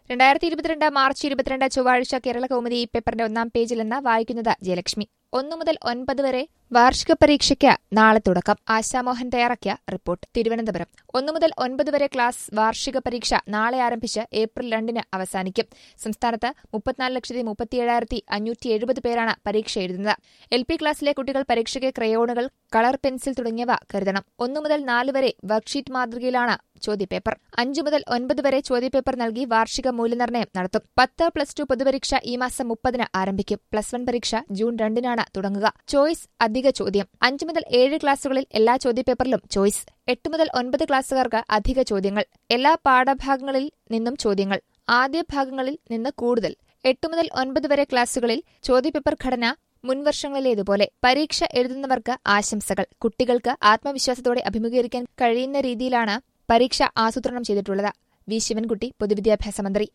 രണ്ടായിരത്തി ഇരുപത്തിരണ്ട് മാർച്ച് ഇരുപത്തിരണ്ട് ചൊവ്വാഴ്ച കേരള കൗമുദി ഈ പേപ്പറിന്റെ ഒന്നാം പേജിൽ നിന്ന് വായിക്കുന്നത് ജയലക്ഷ്മി ഒന്നു മുതൽ ഒൻപത് വരെ വാർഷിക പരീക്ഷയ്ക്ക് നാളെ തുടക്കം ആശാമോഹൻ തയ്യാറാക്കിയ റിപ്പോർട്ട് തിരുവനന്തപുരം ഒന്നു മുതൽ ഒൻപത് വരെ ക്ലാസ് വാർഷിക പരീക്ഷ നാളെ ആരംഭിച്ച് ഏപ്രിൽ രണ്ടിന് അവസാനിക്കും സംസ്ഥാനത്ത് മുപ്പത്തിനാല് ലക്ഷത്തി മുപ്പത്തിയേഴായിരത്തി അഞ്ഞൂറ്റി എഴുപത് പേരാണ് പരീക്ഷ എഴുതുന്നത് എൽ പി ക്ലാസ്സിലെ കുട്ടികൾ പരീക്ഷയ്ക്ക് ക്രയോണുകൾ കളർ പെൻസിൽ തുടങ്ങിയവ കരുതണം ഒന്നു മുതൽ നാല് വരെ വർക്ക്ഷീറ്റ് മാതൃകയിലാണ് ചോദ്യപേപ്പർ അഞ്ചു മുതൽ ഒൻപത് വരെ ചോദ്യപേപ്പർ നൽകി വാർഷിക മൂല്യനിർണ്ണയം നടത്തും പത്ത് പ്ലസ് ടു പൊതുപരീക്ഷ ഈ മാസം മുപ്പതിന് ആരംഭിക്കും പ്ലസ് വൺ പരീക്ഷ ജൂൺ രണ്ടിനാണ് തുടങ്ങുക ചോയ്സ് അധിക ചോദ്യം അഞ്ചു മുതൽ ഏഴ് ക്ലാസുകളിൽ എല്ലാ ചോദ്യപേപ്പറിലും ചോയ്സ് എട്ട് മുതൽ ഒൻപത് ക്ലാസ്സുകാർക്ക് അധിക ചോദ്യങ്ങൾ എല്ലാ പാഠഭാഗങ്ങളിൽ നിന്നും ചോദ്യങ്ങൾ ആദ്യ ഭാഗങ്ങളിൽ നിന്ന് കൂടുതൽ എട്ട് മുതൽ ഒൻപത് വരെ ക്ലാസുകളിൽ ചോദ്യപേപ്പർ ഘടന മുൻവർഷങ്ങളിലേതുപോലെ പരീക്ഷ എഴുതുന്നവർക്ക് ആശംസകൾ കുട്ടികൾക്ക് ആത്മവിശ്വാസത്തോടെ അഭിമുഖീകരിക്കാൻ കഴിയുന്ന രീതിയിലാണ് പരീക്ഷ ആസൂത്രണം ചെയ്തിട്ടുള്ളത് വി ശിവൻകുട്ടി പൊതുവിദ്യാഭ്യാസ മന്ത്രി